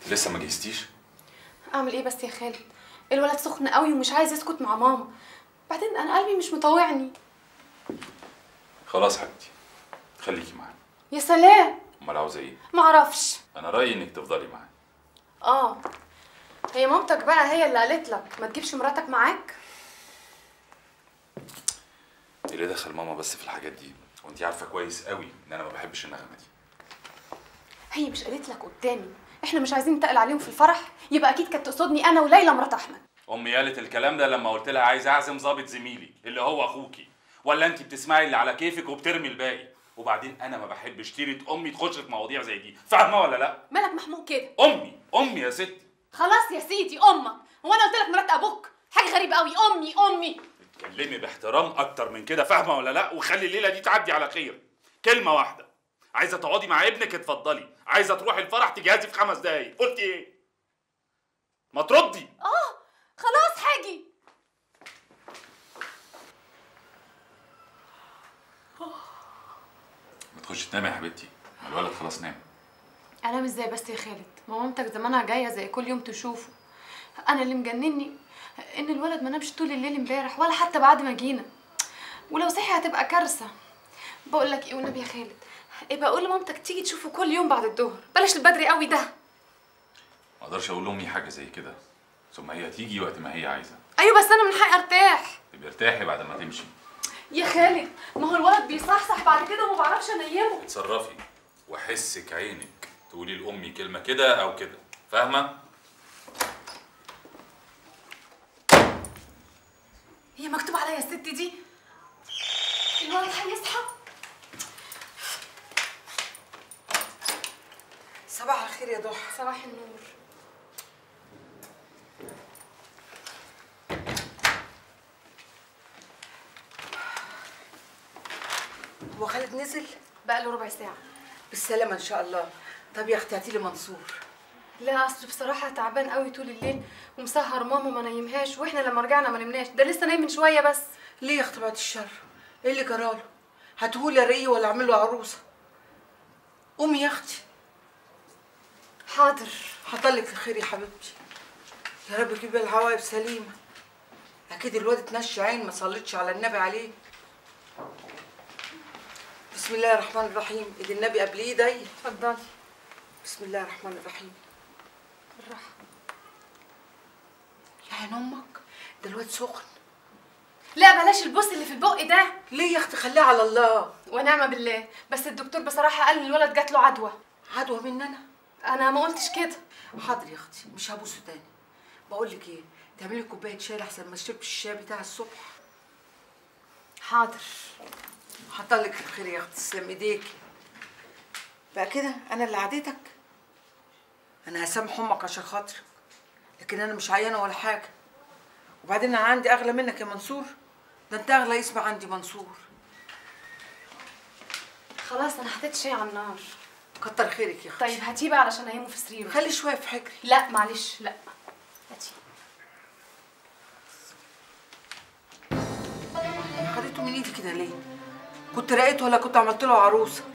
لسه ما جهزتيش اعمل ايه بس يا خالد الولد سخن قوي ومش عايز يسكت مع ماما بعدين انا قلبي مش مطوعني خلاص يا حبيبتي خليكي معايا يا سلام امال عاوزه ايه معرفش انا رايي انك تفضلي معايا اه هي مامتك بقى هي اللي قالت لك ما تجيبش مراتك معاك ايه اللي دخل ماما بس في الحاجات دي وانت عارفه كويس قوي ان انا ما بحبش النغمه دي هي مش قالت لك قدامي احنا مش عايزين نتقل عليهم في الفرح يبقى اكيد كانت تقصدني انا وليلى مرات احمد امي قالت الكلام ده لما قلت لها عايز اعزم ظابط زميلي اللي هو اخوكي ولا انت بتسمعي اللي على كيفك وبترمي الباقي وبعدين انا ما بحبش تيره امي تخش في مواضيع زي دي فاهمه ولا لا مالك محمود كده امي امي يا ستي خلاص يا سيدي امك هو انا قلت لك مرات ابوك حاجه غريبه قوي امي امي اتكلمي باحترام اكتر من كده فاهمه ولا لا وخلي الليله دي تعدي على خير كلمه واحده عايزه تقعدي مع ابنك اتفضلي عايزه تروحي الفرح تجهزي في خمس دقايق قلتي ايه ما تردي اه خلاص حاجي ما تخشي تنامي يا حبيبتي ما الولد خلاص نام انام ازاي بس يا خالد ما مامتك زمانها جايه زي كل يوم تشوفه انا اللي مجنني ان الولد ما نامش طول الليل امبارح ولا حتى بعد ما جينا ولو صحي هتبقى كارثه بقول لك ايه والنبي يا خالد ابقى قول لمامتك تيجي تشوفه كل يوم بعد الظهر بلاش البدري قوي ده ما اقدرش اقول لامي حاجه زي كده ثم هي هتيجي وقت ما هي عايزه ايوه بس انا من حقي ارتاح تبقي ارتاحي بعد ما تمشي يا خالد ما هو الولد بيصحصح بعد كده وما بعرفش انيمه اتصرفي وحسك عينك تقولي لامي كلمه كده او كده فاهمه هي مكتوب عليا الست دي الولد هيصحى صباح الخير يا ضحى صباح النور هو خالد نزل بقى له ربع ساعه بالسلامه ان شاء الله طب يا اختي هاتي لي منصور لا اصل بصراحه تعبان قوي طول الليل ومسهر ماما ما نيمهاش واحنا لما رجعنا ما نمناش ده لسه نايم من شويه بس ليه يا اختي بعد الشر ايه اللي جراله هاتهولي رقيه ولا اعمل له عروسه قومي يا اختي حاضر حطلك الخير يا حبيبتي يا رب تجيب العواقب سليمه اكيد الواد اتنشى عين ما صليتش على النبي عليه بسم الله الرحمن الرحيم ايد النبي قبل ايدي اتفضلي بسم الله الرحمن الرحيم بالراحه يا عين امك ده الواد سخن لا بلاش البوس اللي في البق ده ليه يا اختي خليها على الله ونعم بالله بس الدكتور بصراحه قال الولد جات له عدوى عدوى مننا انا ما قلتش كده حاضر يا اختي مش هبوسه تاني بقول لك ايه تعملي كوبايه شاي احسن ما شربتش الشاي بتاع الصبح حاضر حطلك الخير يا اختي تسلم ايديكي بقى كده انا اللي عديتك انا هسامح امك عشان خاطرك لكن انا مش عيانه ولا حاجه وبعدين انا عندي اغلى منك يا منصور ده انت اغلى اسم عندي منصور خلاص انا حطيت شاي على النار كتر خيرك يا اختي طيب هاتيه بقى علشان انيمه في سريره خلي شويه في حجري لا معلش لا هاتيه خدته من ايدي كده ليه كنت رقيت ولا كنت عملت له عروسه